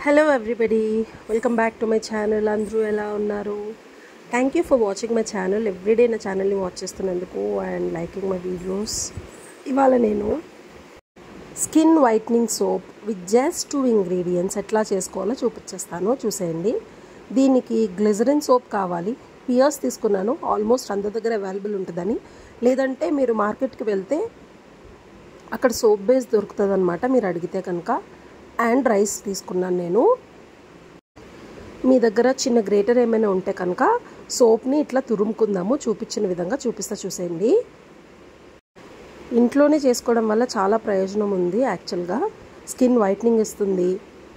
hello everybody welcome back to my channel అందరూ ఎలా ఉన్నారు thank you for watching my channel every day నా ఛానల్ని వాచ్ చేస్తున్నందుకు అండ్ లైకింగ్ మై వీడియోస్ ఇవాళ నేను skin whitening soap with just two ingredients ఎట్లా చేసుకోవాలో చూపించేస్తాను చూసేయండి దీనికి గ్లిజరిన్ సోప్ కావాలి పియర్స్ తీసుకున్నాను ఆల్మోస్ట్ అందరి దగ్గర అవైలబుల్ ఉంటుందని లేదంటే మీరు మార్కెట్కి వెళ్తే అక్కడ సోప్ బేస్ దొరుకుతుంది అనమాట మీరు అడిగితే కనుక అండ్ రైస్ తీసుకున్నాను నేను మీ దగ్గర చిన్న గ్రేటర్ ఏమైనా ఉంటే కనుక సోప్ని ఇట్లా తురుముకుందాము చూపించిన విధంగా చూపిస్తా చూసేయండి ఇంట్లోనే చేసుకోవడం వల్ల చాలా ప్రయోజనం ఉంది యాక్చువల్గా స్కిన్ వైట్నింగ్ ఇస్తుంది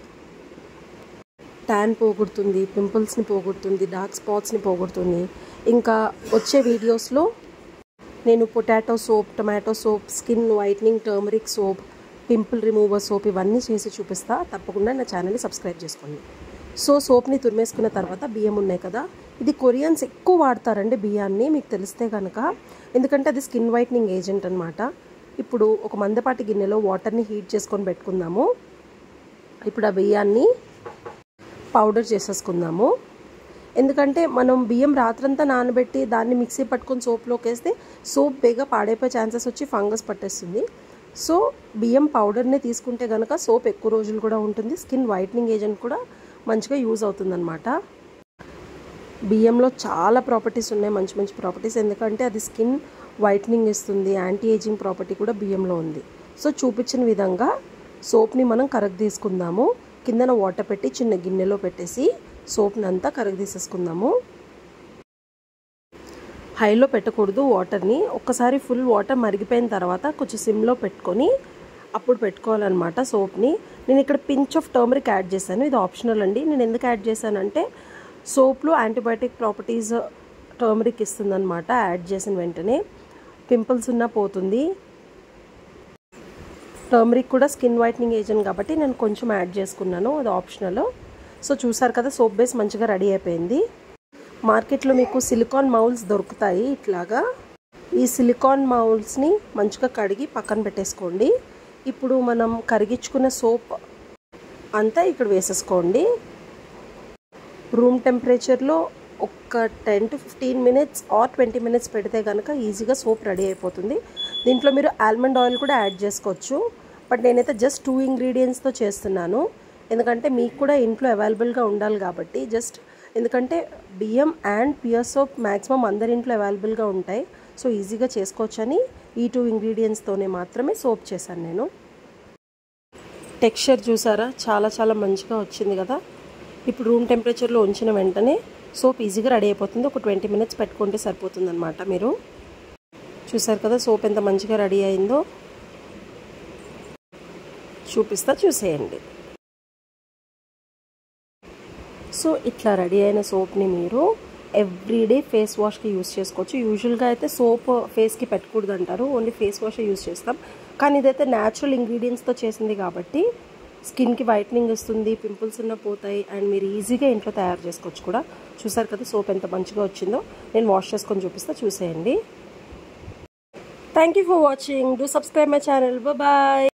ట్యాన్ పోగొడుతుంది పింపుల్స్ని పోగొడుతుంది డార్క్ స్పాట్స్ని పోగొడుతుంది ఇంకా వచ్చే వీడియోస్లో నేను potato soap tomato soap skin whitening turmeric soap pimple remover soap ఇవన్నీ చేసి చూపిస్తా తప్పకుండా నా ఛానల్ని సబ్స్క్రైబ్ చేసుకోండి సో సోప్ని తురిమేసుకున్న తర్వాత బియ్యం ఉన్నాయి కదా ఇది కొరియన్స్ ఎక్కువ వాడతారండి బియ్యాన్ని మీకు తెలిస్తే కనుక ఎందుకంటే అది స్కిన్ వైట్నింగ్ ఏజెంట్ అనమాట ఇప్పుడు ఒక మందపాటి గిన్నెలో వాటర్ని హీట్ చేసుకొని పెట్టుకుందాము ఇప్పుడు ఆ బియ్యాన్ని పౌడర్ చేసేసుకుందాము ఎందుకంటే మనం బియ్యం రాత్రంతా నానబెట్టి దాన్ని మిక్సీ పట్టుకొని సోప్లోకి వేస్తే సోప్ బేగా పాడైపోయే ఛాన్సెస్ వచ్చి ఫంగస్ పట్టేస్తుంది సో బియ్యం పౌడర్ని తీసుకుంటే కనుక సోప్ ఎక్కువ రోజులు కూడా ఉంటుంది స్కిన్ వైట్నింగ్ ఏజెంట్ కూడా మంచిగా యూజ్ అవుతుందన్నమాట బియ్యంలో చాలా ప్రాపర్టీస్ ఉన్నాయి మంచి మంచి ప్రాపర్టీస్ ఎందుకంటే అది స్కిన్ వైట్నింగ్ ఇస్తుంది యాంటీ ఏజింగ్ ప్రాపర్టీ కూడా బియ్యంలో ఉంది సో చూపించిన విధంగా సోప్ని మనం కరగ తీసుకుందాము కిందన వాటర్ పెట్టి చిన్న గిన్నెలో పెట్టేసి సోప్ని అంతా కరగ తీసేసుకుందాము హైలో పెట్టకూడదు వాటర్ని ఒక్కసారి ఫుల్ వాటర్ మరిగిపోయిన తర్వాత కొంచెం సిమ్లో పెట్టుకొని అప్పుడు పెట్టుకోవాలన్నమాట సోప్ని నేను ఇక్కడ పించ్ ఆఫ్ టర్మరిక్ యాడ్ చేశాను ఇది ఆప్షనల్ అండి నేను ఎందుకు యాడ్ చేశానంటే సోప్లో యాంటీబయాటిక్ ప్రాపర్టీస్ టర్మరిక్ ఇస్తుందన్నమాట యాడ్ చేసిన వెంటనే పింపుల్స్ ఉన్నా పోతుంది టర్మరిక్ కూడా స్కిన్ వైట్నింగ్ ఏజెంట్ కాబట్టి నేను కొంచెం యాడ్ చేసుకున్నాను అది ఆప్షనల్ సో చూసారు కదా సోప్ బేస్ మంచిగా రెడీ అయిపోయింది మార్కెట్లో మీకు సిలికాన్ మౌల్స్ దొరుకుతాయి ఇట్లాగా ఈ సిలికాన్ మౌల్స్ని మంచిగా కడిగి పక్కన పెట్టేసుకోండి ఇప్పుడు మనం కరిగించుకున్న సోప్ అంతా ఇక్కడ వేసేసుకోండి రూమ్ టెంపరేచర్లో ఒక ten to fifteen minutes or twenty minutes పెడితే కనుక ఈజీగా సోప్ రెడీ అయిపోతుంది దీంట్లో మీరు ఆల్మండ్ ఆయిల్ కూడా యాడ్ చేసుకోవచ్చు బట్ నేనైతే జస్ట్ టూ ఇంగ్రీడియంట్స్తో చేస్తున్నాను ఎందుకంటే మీకు కూడా ఇంట్లో అవైలబుల్గా ఉండాలి కాబట్టి జస్ట్ ఎందుకంటే బియ్యం అండ్ పియర్ సోప్ మ్యాక్సిమం అందరి ఇంట్లో అవైలబుల్గా ఉంటాయి సో ఈజీగా చేసుకోవచ్చని ఈ టూ ఇంగ్రీడియంట్స్తోనే మాత్రమే సోప్ చేశాను నేను టెక్స్చర్ చూసారా చాలా చాలా మంచిగా వచ్చింది కదా ఇప్పుడు రూమ్ టెంపరేచర్లో ఉంచిన వెంటనే సోప్ ఈజీగా రెడీ అయిపోతుంది ఒక ట్వంటీ మినిట్స్ పెట్టుకుంటే సరిపోతుంది అనమాట మీరు చూసారు కదా సోప్ ఎంత మంచిగా రెడీ అయిందో చూపిస్తా చూసేయండి సో ఇట్లా రెడీ అయిన సోప్ని మీరు ఎవ్రీడే ఫేస్ వాష్కి యూస్ చేసుకోవచ్చు యూజువల్గా అయితే సోప్ ఫేస్కి పెట్టకూడదు అంటారు ఓన్లీ ఫేస్ వాష్ యూస్ చేస్తాం కానీ ఇదైతే న్యాచురల్ ఇంగ్రీడియంట్స్తో చేసింది కాబట్టి స్కిన్కి వైట్నింగ్ ఇస్తుంది పింపుల్స్ ఉన్న పోతాయి అండ్ మీరు ఈజీగా ఇంట్లో తయారు చేసుకోవచ్చు కూడా చూసారు కదా సోప్ ఎంత మంచిగా వచ్చిందో నేను వాష్ చేసుకొని చూపిస్తా చూసేయండి thank you for watching do subscribe my channel bye